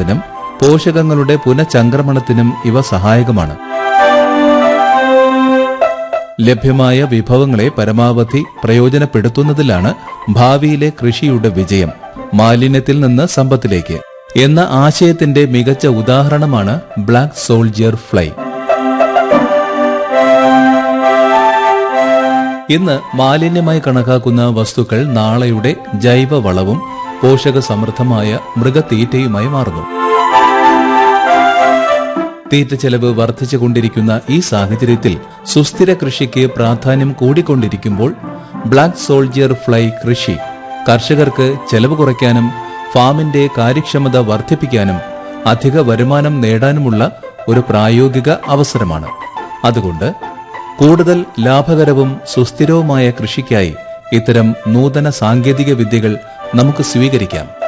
വർദ്ധിപ്പിക്കുന്നതിനും പോഷകങ്ങളുടെ പുനഃചംക്രമണത്തിനും ഇവ സഹായകമാണ് ലഭ്യമായ വിഭവങ്ങളെ പരമാവധി പ്രയോജനപ്പെടുത്തുന്നതിലാണ് ഭാവിയിലെ കൃഷിയുടെ വിജയം മാലിന്യത്തിൽ നിന്ന് സമ്പത്തിലേക്ക് എന്ന ആശയത്തിന്റെ മികച്ച ഉദാഹരണമാണ് ബ്ലാക്ക് സോൾജിയർ ഫ്ലൈ ഇന്ന് മാലിന്യമായി കണക്കാക്കുന്ന വസ്തുക്കൾ നാളെയുടെ ജൈവ വളവും പോഷക സമൃദ്ധമായ മൃഗത്തീറ്റയുമായി മാറുന്നു തീറ്റ ചെലവ് വർദ്ധിച്ചുകൊണ്ടിരിക്കുന്ന ഈ സാഹചര്യത്തിൽ സുസ്ഥിര കൃഷിക്ക് പ്രാധാന്യം കൂടിക്കൊണ്ടിരിക്കുമ്പോൾ ബ്ലാക്ക് സോൾജിയർ ഫ്ലൈ കൃഷി കർഷകർക്ക് ചെലവ് കുറയ്ക്കാനും ഫാമിന്റെ കാര്യക്ഷമത വർദ്ധിപ്പിക്കാനും അധിക വരുമാനം നേടാനുമുള്ള ഒരു പ്രായോഗിക അവസരമാണ് അതുകൊണ്ട് കൂടുതൽ ലാഭകരവും സുസ്ഥിരവുമായ കൃഷിക്കായി ഇത്തരം നൂതന സാങ്കേതിക വിദ്യകൾ നമുക്ക് സ്വീകരിക്കാം